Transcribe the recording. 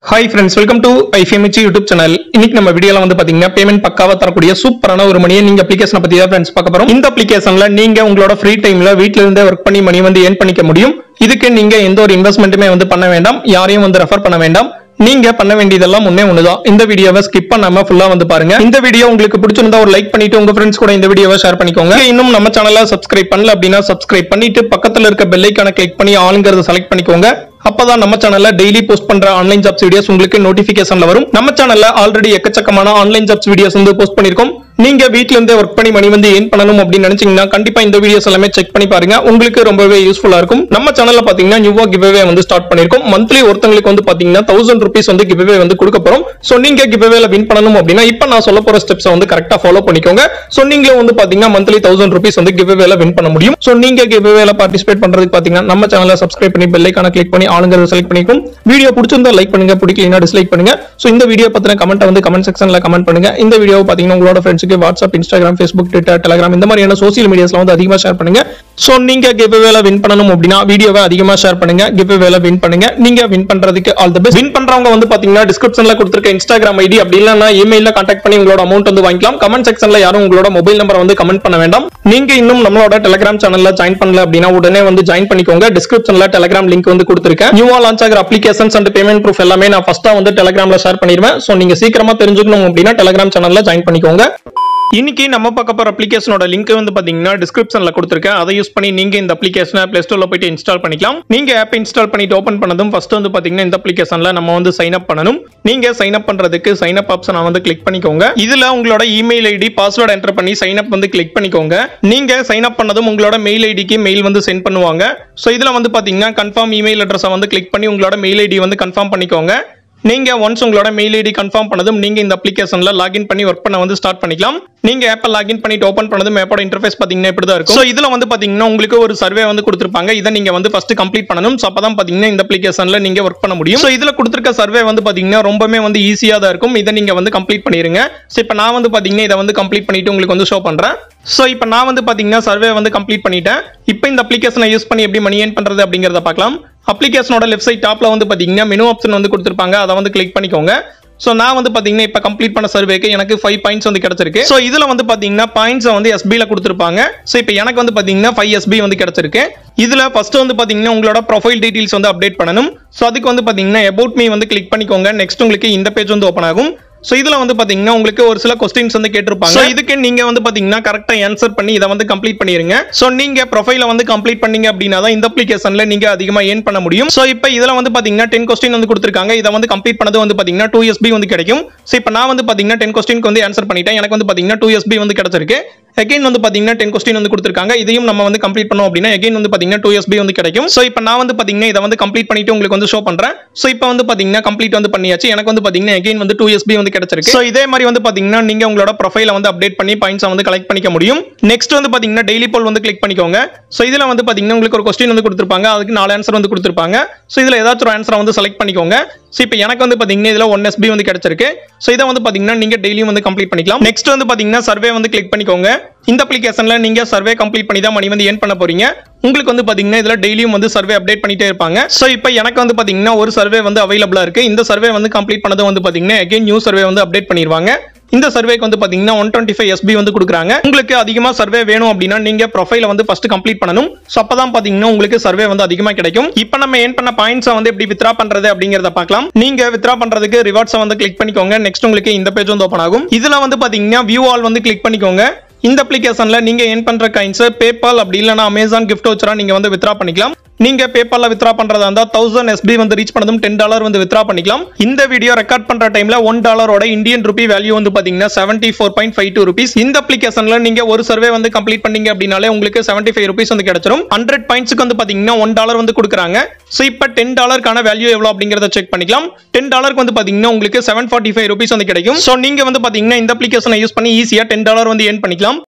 hi friends welcome to I F M H YouTube channel இன்னைக்கு நம்ம வீடியோல வந்து பாத்தீங்கன்னா பேமெண்ட் பக்காவா தரக்கூடிய சூப்பரான ஒரு மணியை நீங்க அப்ளிகேஷனை பத்தி தான் ஃப்ரெண்ட்ஸ் பார்க்க போறோம் இந்த அப்ளிகேஷன்ல நீங்க உங்களோட ஃப்ரீ டைம்ல வீட்ல இருந்தே ஒர்க் பண்ணி மணி வந்து ஏர்ன் பண்ணிக்க முடியும் இதுக்கு நீங்க எந்த ஒரு இன்வெஸ்ட்மெண்ட்டுமே வந்து பண்ண வேண்டாம் யாரையும் வந்து ரெஃபர் பண்ண வேண்டாம் நீங்க பண்ண வேண்டியதெல்லாம் முன்னே ஒண்ணுதான் இந்த வீடியோவை ஸ்கிப் பண்ணாம ஃபுல்லா வந்து பாருங்க இந்த வீடியோ உங்களுக்கு பிடிச்சிருந்தா ஒரு லைக் பண்ணிட்டு உங்க ஃப்ரெண்ட்ஸ் கூட இந்த வீடியோவை ஷேர் பண்ணிக்கோங்க இன்னும் நம்ம சேனலை சப்ஸ்கிரைப் பண்ணல அப்படின்னா சப்ஸ்கிரைப் பண்ணிட்டு பக்கத்துல இருக்க பெல் ஐக்கான கிளிக் பண்ணி ஆளுங்கிறத செலக்ட் பண்ணிக்கோங்க அப்பதான் நம்ம சேனல்ல டெய்லி போஸ்ட் பண்ற ஆன்லைன் ஜாப்ஸ் வீடியோஸ் உங்களுக்கு நோட்டிபிகேஷன்ல வரும் நம்ம சேனல்ல ஆல்ரெடி எக்கச்சக்கமான ஆன்லைன் ஜாப்ஸ் வீடியோஸ் வந்து போஸ்ட் பண்ணிருக்கோம் நீங்க வீட்ல இருந்தே ஒர்க் பண்ணி மணி வந்து ஏன் பண்ணணும் அப்படின்னு நினைச்சீங்கன்னா கண்டிப்பா இந்த வீடியோஸ் எல்லாமே செக் பண்ணி பாருங்க உங்களுக்கு ரொம்பவே யூஸ்ஃபுல்லா இருக்கும் நம்ம சேனல்ல பாத்தீங்கன்னா நியூவா கிவ்வே வந்து ஸ்டார்ட் பண்ணிருக்கோம் மந்த்லி ஒருத்தங்களுக்கு வந்து பாத்தீங்கன்னா தௌசண்ட் ருபீஸ் வந்து கிவ்வே வந்து கொடுக்க போறோம் சோ நீங்க கிவ்வேல வின் பண்ணணும் அப்படின்னா இப்ப நான் சொல்ல போற ஸ்டெப்ஸ் வந்து கரெக்டா ஃபாலோ பண்ணிக்கோங்க சோ நீங்களும் வந்து பாத்தீங்கன்னா மந்த்லி தௌசண்ட் ருபீஸ் வந்து கிவ்வேல வின் பண்ண முடியும் சோ நீங்க கிவ்வேல பார்ட்டிசிபேட் பண்றதுக்கு பாத்தீங்கன்னா நம்ம சேனலை சப்ஸ்கிரைப் பண்ணி பெல் ஐக்கான கிளிக் பண்ணி ஆளுங்கிறத செலக்ட் பண்ணிக்கும் வீடியோ பிடிச்சிருந்தா லைக் பண்ணுங்க பிடிக்கலனா டிஸ்லைக் பண்ணுங்க சோ இந்த வீடியோ பத்தின கமெண்ட் வந்து கமெண்ட் செக்ஷன்ல கமெண்ட் பண்ணுங்க இந்த வீடியோ பாத்தீங்கன்னா உங்களோட ஃப்ரெண்ட்ஸுக்கு WhatsApp Instagram Facebook Twitter Telegram இந்த மாதிரியான சோசியல் மீடியாஸ்ல வந்து அதிகமா ஷேர் பண்ணுங்க சோ நீங்க கிவ்வேல வின் பண்ணணும் அப்படின்னா வீடியோவை அதிகமா ஷேர் பண்ணுங்க கிவ்வேல வின் பண்ணுங்க நீங்க வின் பண்றதுக்கு ஆல் தி பெஸ்ட் வின் பண்றவங்க வந்து பாத்தீங்கன்னா டிஸ்கிரிப்ஷன்ல கொடுத்திருக்க இன்ஸ்டாகிராம் ஐடி அப்படி இல்லைன்னா இமெயில கான்டாக்ட் பண்ணி உங்களோட அமௌண்ட் வந்து வாங்கிக்கலாம் கமெண்ட் செக்ஷன்ல யாரும் உங்களோட மொபைல் நம்பர் வந்து கமெண்ட் பண்ண வேண்டாம் நீங்க இன்னும் நம்மளோட டெலிகிராம் சேனல்ல ஜாயின் பண்ணல அப்படின்னா உடனே வந்து ஜாயின் பண்ணிக்கோங்க டிஸ்கிரிப்ஷன்ல டெலிகிராம் லிங்க் வந்து கொடுத்திருக்கேன் நியூவா லான்ச் ஆகிற அப்ளிகேஷன்ஸ் அண்ட் பேமெண்ட் ப்ரூஃப் எல்லாமே நான் ஃபர்ஸ்டா வந்து டெலிகிராம்ல ஷேர் பண்ணிடுவேன் சோ நீங்க சீக்கிரமா தெரிஞ்சுக்கணும் அப்படின்னா டெலிகிராம் சேனல்ல ஜாயின் பண்ணிக்கோங்க இன்னைக்கு நம்ம பார்க்க போற அப்ளிகேஷனோட லிங்க் வந்து பாத்தீங்கன்னா டிஸ்கிரிப்ஷன்ல கொடுத்துருக்கேன் அதை யூஸ் பண்ணி நீங்க இந்த அப்ளிகேஷனை பிளே ஸ்டோர்ல போயிட்டு இன்ஸ்டால் பண்ணிக்கலாம் நீங்க ஆப் இன்ஸ்டால் பண்ணிட்டு ஓபன் பண்ணதும் ஃபர்ஸ்ட் வந்து பாத்தீங்கன்னா இந்த அப்ளிகேஷன்ல நம்ம வந்து சைன் அப் பண்ணணும் நீங்க சைன் அப் பண்றதுக்கு சைன் அப் ஆப்ஷனை வந்து கிளிக் பண்ணிக்கோங்க இதுல உங்களோட இமெயில் ஐடி பாஸ்வேர்ட் என்டர் பண்ணி சைன் அப் வந்து கிளிக் பண்ணிக்கோங்க நீங்க சைன் அப் பண்ணதும் உங்களோட மெயில் ஐடிக்கு மெயில் வந்து சென்ட் பண்ணுவாங்க ஸோ இதுல வந்து பாத்தீங்கன்னா கன்ஃபார்ம் இமெயில் அட்ரஸை வந்து கிளிக் பண்ணி உங்களோட மெயில் ஐடி வந்து கன்ஃபார்ம் பண்ணிக்கோங்க நீங்க ஒன்ஸ் உங்களோட மெயில் ஐடி கன்ஃபார்ம் பண்ணதும் நீங்க இந்த அப்ளிகேஷன்ல லாகின் பண்ணி ஒர்க் பண்ண வந்து ஸ்டார்ட் பண்ணிக்கலாம் நீங்க ஆப்பை லாகின் பண்ணிட்டு ஓபன் பண்ணதும் ஆப்போட இன்டர்ஃபேஸ் பாத்தீங்கன்னா இப்படி தான் இருக்கும் ஸோ இதுல வந்து பாத்தீங்கன்னா உங்களுக்கு ஒரு சர்வே வந்து கொடுத்துருப்பாங்க இதை நீங்க வந்து ஃபர்ஸ்ட் கம்ப்ளீட் பண்ணணும் ஸோ அப்பதான் பாத்தீங்கன்னா இந்த அப்ளிகேஷன்ல நீங்க ஒர்க் பண்ண முடியும் ஸோ இதுல கொடுத்துருக்க சர்வே வந்து பாத்தீங்கன்னா ரொம்பவே வந்து ஈஸியா தான் இருக்கும் இதை நீங்க வந்து கம்ப்ளீட் பண்ணிருங்க ஸோ இப்போ நான் வந்து பாத்தீங்கன்னா இதை வந்து கம்ப்ளீட் பண்ணிட்டு உங்களுக்கு வந்து ஷோ பண்றேன் ஸோ இப்போ நான் வந்து பாத்தீங்கன்னா சர்வே வந்து கம்ப்ளீட் பண்ணிட்டேன் இப்போ இந்த அப்ளிகேஷனை யூஸ் பண்ணி எப்படி மணி ஏன் பண்றது அப்படிங்கறத பார்க்கலாம் அப்ளிகேஷனோட லெஃப்ட் சைட் டாப்ல வந்து பாத்தீங்கன்னா மெனு ஆப்ஷன் வந்து கொடுத்துருப்பாங்க அதை வந்து கிளிக் பண்ணிக்கோங்க ஸோ நான் வந்து பாத்தீங்கன்னா இப்போ கம்ப்ளீட் பண்ண சர்வேக்கு எனக்கு ஃபைவ் பாயிண்ட்ஸ் வந்து கிடைச்சிருக்கு ஸோ இதுல வந்து பாத்தீங்கன்னா பாயிண்ட்ஸை வந்து எஸ்பியில் கொடுத்துருப்பாங்க ஸோ இப்போ எனக்கு வந்து பாத்தீங்கன்னா ஃபைவ் எஸ்பி வந்து கிடைச்சிருக்கு இதுல ஃபர்ஸ்ட் வந்து பாத்தீங்கன்னா உங்களோட ப்ரொஃபைல் டீடைல்ஸ் வந்து அப்டேட் பண்ணணும் ஸோ அதுக்கு வந்து பாத்தீங்கன்னா அபவுட் மீ வந்து கிளிக் பண்ணிக்கோங்க நெக்ஸ்ட் உங்களுக்கு இந்த பேஜ் வந்து ஓப்பன் ஆகும் ஸோ இதுல வந்து பாத்தீங்கன்னா உங்களுக்கு ஒரு சில கொஸ்டின்ஸ் வந்து கேட்டிருப்பாங்க So, இதுக்கு நீங்க வந்து பாத்தீங்கன்னா கரெக்டா ஆன்சர் பண்ணி இதை வந்து கம்ப்ளீட் பண்ணிருங்க ஸோ நீங்க ப்ரொஃபைல வந்து கம்ப்ளீட் பண்ணீங்க அப்படின்னா தான் இந்த அப்ளிகேஷன்ல நீங்க அதிகமா ஏர்ன் பண்ண முடியும் ஸோ இப்போ இதுல வந்து பாத்தீங்கன்னா டென் கொஸ்டின் வந்து கொடுத்துருக்காங்க இதை வந்து கம்ப்ளீட் பண்ணது வந்து பாத்தீங்கன்னா டூ எஸ்பி வந்து கிடைக்கும் ஸோ இப்போ நான் வந்து பாத்தீங்கன்னா டென் கொஸ்டினுக்கு வந்து ஆன்சர் பண்ணிட்டேன் எனக்கு வந்து பாத்தீங்கன்னா டூ எஸ்பி வந்து கிடைச்சிருக்கு அகைன் வந்து பாத்தீங்கன்னா டென் கொஸ்டின் வந்து கொடுத்துருக்காங்க இதையும் நம்ம வந்து கம்ப்ளீட் பண்ணோம் அப்படின்னா அகைன் வந்து பாத்தீங்கன்னா டூ எஸ்பி வந்து கிடைக்கும் ஸோ இப்போ நான் வந்து பாத்தீங்கன்னா இதை வந்து கம்ப்ளீட் பண்ணிட்டு உங்களுக்கு வந்து ஷோ பண்றேன் ஸோ இப்போ வந்து பாத்தீங்கன்னா கம்ப்ளீட் வந்து பண்ணியாச்சு எனக்கு வந்து பாத்தீங்கன்னா அகைன் வந்து டூ எஸ்பி வந்து கிடைச்சிருக்கு ஸோ இதே மாதிரி வந்து பாத்தீங்கன்னா நீங்க உங்களோட ப்ரொஃபைல வந்து அப்டேட் பண்ணி பாயிண்ட்ஸ் வந்து கலெக்ட் பண்ணிக்க முடியும் நெக்ஸ்ட் வந்து பாத்தீங்கன்னா டெய்லி போல் வந்து கிளிக் பண்ணிக்கோங்க ஸோ இதுல வந்து பாத்தீங்கன்னா உங்களுக்கு ஒரு கொஸ்டின் வந்து கொடுத்துருப்பாங்க அதுக்கு நாலு ஆன்சர் வந்து கொடுத்துருப்பாங்க ஸோ இதுல ஏதாச்சும் ஒரு ஆன்சரை வந்து செலக்ட் பண்ணிக்கோங்க ஸோ இப்போ எனக்கு வந்து பாத்தீங்கன்னா இதுல ஒன் எஸ்பி வந்து கிடைச்சிருக்கு ஸோ இதை வந்து பாத்தீங்கன்னா நீங்க டெய்லியும் வந்து கம்ப்ளீட் பண்ணிக்கலாம் நெக்ஸ்ட் வந்து பாத்தீங்கன்னா சர்வே வந்து கிளிக் பண்ணிக்கோங்க இந்த அப்ளிகேஷன்ல நீங்க சர்வே கம்ப்ளீட் பண்ணி தான் மணி வந்து ஏன் பண்ண போறீங்க உங்களுக்கு வந்து பாத்தீங்கன்னா இதுல டெய்லியும் வந்து சர்வே அப்டேட் பண்ணிட்டே இருப்பாங்க ஸோ இப்போ எனக்கு வந்து பாத்தீங்கன்னா ஒரு சர்வே வந்து அவைலபிளா இருக்கு இந்த சர்வே வந்து கம்ப்ளீட் பண்ணது வந்து பாத்தீங்கன்னா அகைன் நியூ சர்வே வந்து அப்டேட் பண்ணிடுவாங்க இந்த சர்வேக்கு வந்து பாத்தீங்கன்னா ஒன் டுவெண்ட்டி ஃபைவ் எஸ்பி வந்து கொடுக்குறாங்க உங்களுக்கு அதிகமா சர்வே வேணும் அப்படின்னா நீங்க ப்ரொஃபைல வந்து ஃபர்ஸ்ட் கம்ப்ளீட் பண்ணணும் ஸோ அப்பதான் பாத்தீங்கன்னா உங்களுக்கு சர்வே வந்து அதிகமா கிடைக்கும் இப்போ நம்ம ஏன் பண்ண பாயிண்ட்ஸை வந்து எப்படி வித்ரா பண்றது அப்படிங்கறத பார்க்கலாம் நீங்க வித்ரா பண்றதுக்கு ரிவார்ட்ஸை வந்து கிளிக் பண்ணிக்கோங்க நெக்ஸ்ட் உங்களுக்கு இந்த பேஜ் வந்து ஓப்பன் ஆகும் இதுல வந்து பாத்தீங்கன்னா வியூ ஆல் வந்து கிளிக் பண்ணிக்கோங்க இந்த அப்ளிகேஷன்ல நீங்க ஏன் பண்ற காயின்ஸ் பேபால் அப்படி இல்லைனா அமேசான் கிஃப்ட் வச்சரா நீங்க வந்து வித்ரா பண்ணிக்கலாம் நீங்க பேபால்ல வித்ரா பண்றதா இருந்தா தௌசண்ட் எஸ்பி வந்து ரீச் பண்ணதும் டென் டாலர் வந்து வித்ரா பண்ணிக்கலாம் இந்த வீடியோ ரெக்கார்ட் பண்ற டைம்ல ஒன் டாலரோட இந்தியன் ருபி வேல்யூ வந்து பாத்தீங்கன்னா seventy four point five two rupees இந்த அப்ளிகேஷன்ல நீங்க ஒரு சர்வே வந்து கம்ப்ளீட் பண்ணீங்க அப்படின்னாலே உங்களுக்கு செவன்டி ஃபைவ் ருபீஸ் வந்து கிடைச்சிரும் ஹண்ட்ரட் பாயிண்ட்ஸ்க்கு வந்து பாத்தீங்கன்னா ஒன் டாலர் வந்து கொடுக்குறாங்க ஸோ இப்போ டென் டாலருக்கான வேல்யூ எவ்வளோ அப்படிங்கறத செக் பண்ணிக்கலாம் டென் டாலருக்கு வந்து பாத்தீங்கன்னா உங்களுக்கு செவன் ஃபார்ட்டி ஃபைவ் ருபீஸ் வந்து கிடைக்கும் ஸோ நீங்க வந்து பாத்தீங்கன்னா இந்த அப்ளிகேஷனை யூஸ் பண்ணி ஈஸியா டென் டாலர் வந்து ஏர்ன் பண்ணிக்கலாம்